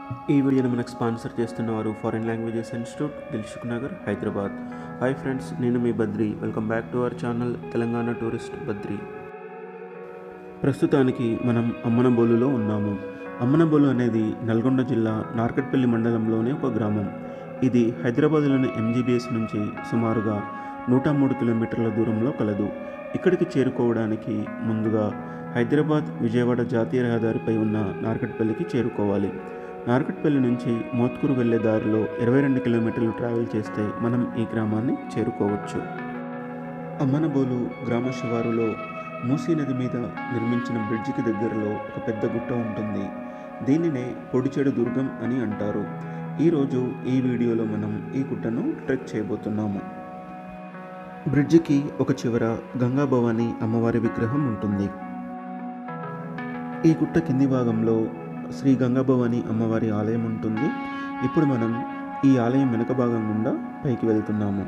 ఈ వీడియోని మనకు స్పాన్సర్ చేస్తున్నవారు foreign languages institute Dilsukhnagar Hyderabad hi friends నేను మీ Badri welcome back to our channel Telangana tourist Badri ప్రస్తుతానికి మనం అమ్మనబోలులో ఉన్నాము అమ్మనబోలు అనేది నల్గొండ జిల్లా నార్కట్పల్లి మండలంలోని ఒక గ్రామం ఇది హైదరాబాద్లోని ఎంజీబీఎస్ నుంచి సుమారుగా నూట మూడు కిలోమీటర్ల దూరంలో కలదు ఇక్కడికి చేరుకోవడానికి ముందుగా హైదరాబాద్ విజయవాడ జాతీయ రహదారిపై ఉన్న నార్కట్పల్లికి చేరుకోవాలి నార్కట్పల్లి నుంచి మోత్కూరు వెళ్లే దారిలో ఇరవై రెండు కిలోమీటర్లు ట్రావెల్ చేస్తే మనం ఈ గ్రామాన్ని చేరుకోవచ్చు అమ్మనబోలు గ్రామ శివారులో మూసీ నది మీద నిర్మించిన బ్రిడ్జికి దగ్గరలో ఒక పెద్ద గుట్ట ఉంటుంది దీనినే పొడిచెడు దుర్గం అని అంటారు ఈరోజు ఈ వీడియోలో మనం ఈ గుట్టను ట్రెక్ చేయబోతున్నాము బ్రిడ్జికి ఒక చివర గంగా భవాని అమ్మవారి విగ్రహం ఉంటుంది ఈ గుట్ట కింది భాగంలో శ్రీ గంగాభవాని అమ్మవారి ఆలయం ఉంటుంది ఇప్పుడు మనం ఈ ఆలయం వెనుక భాగం గుండా పైకి వెళ్తున్నాము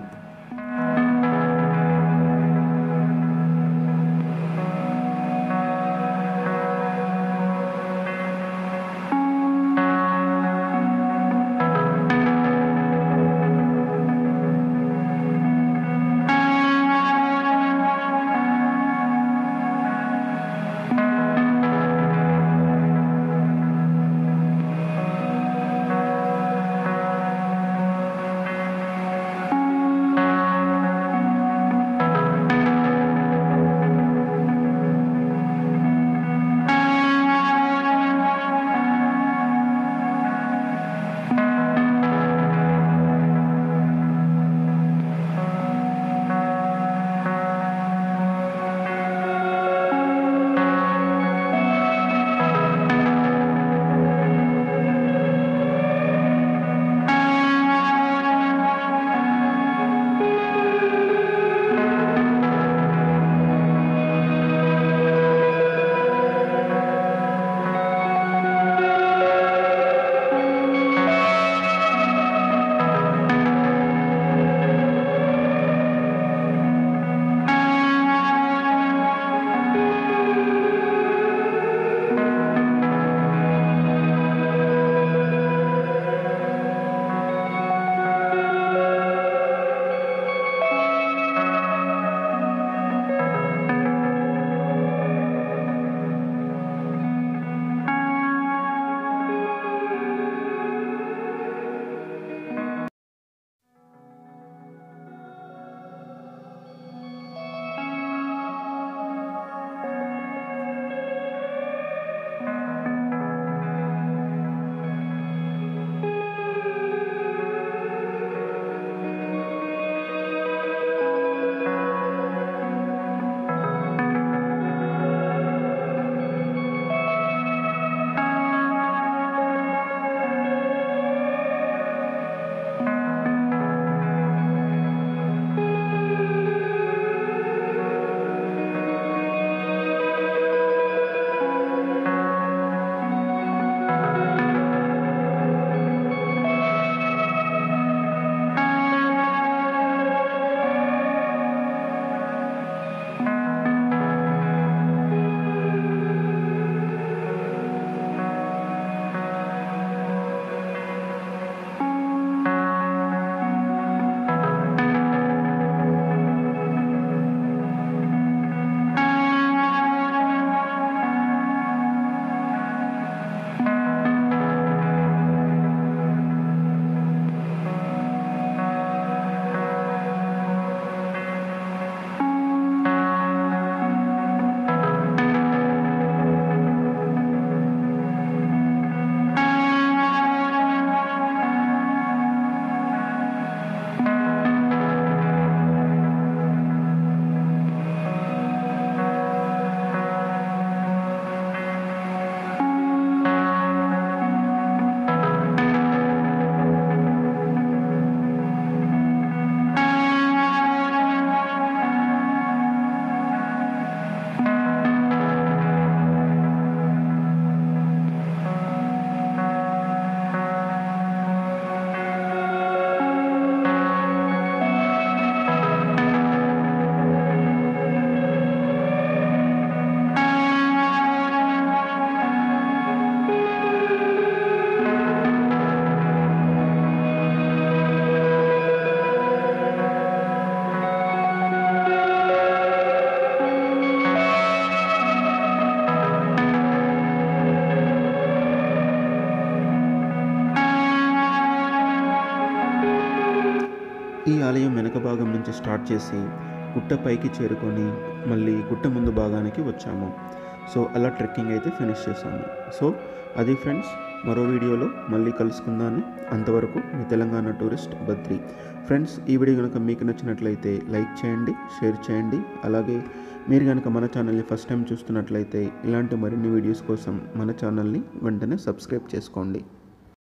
వెనక భాగం నుంచి స్టార్ట్ చేసి గుట్ట పైకి చేరుకొని మళ్ళీ గుట్ట ముందు భాగానికి వచ్చాము సో అలా ట్రెక్కింగ్ అయితే ఫినిష్ చేశాము సో అది ఫ్రెండ్స్ మరో వీడియోలో మళ్ళీ కలుసుకుందాను అంతవరకు మీ తెలంగాణ టూరిస్ట్ బద్రి ఫ్రెండ్స్ ఈ వీడియో కనుక మీకు నచ్చినట్లయితే లైక్ చేయండి షేర్ చేయండి అలాగే మీరు కనుక మన ఛానల్ని ఫస్ట్ టైం చూస్తున్నట్లయితే ఇలాంటి మరిన్ని వీడియోస్ కోసం మన ఛానల్ని వెంటనే సబ్స్క్రైబ్ చేసుకోండి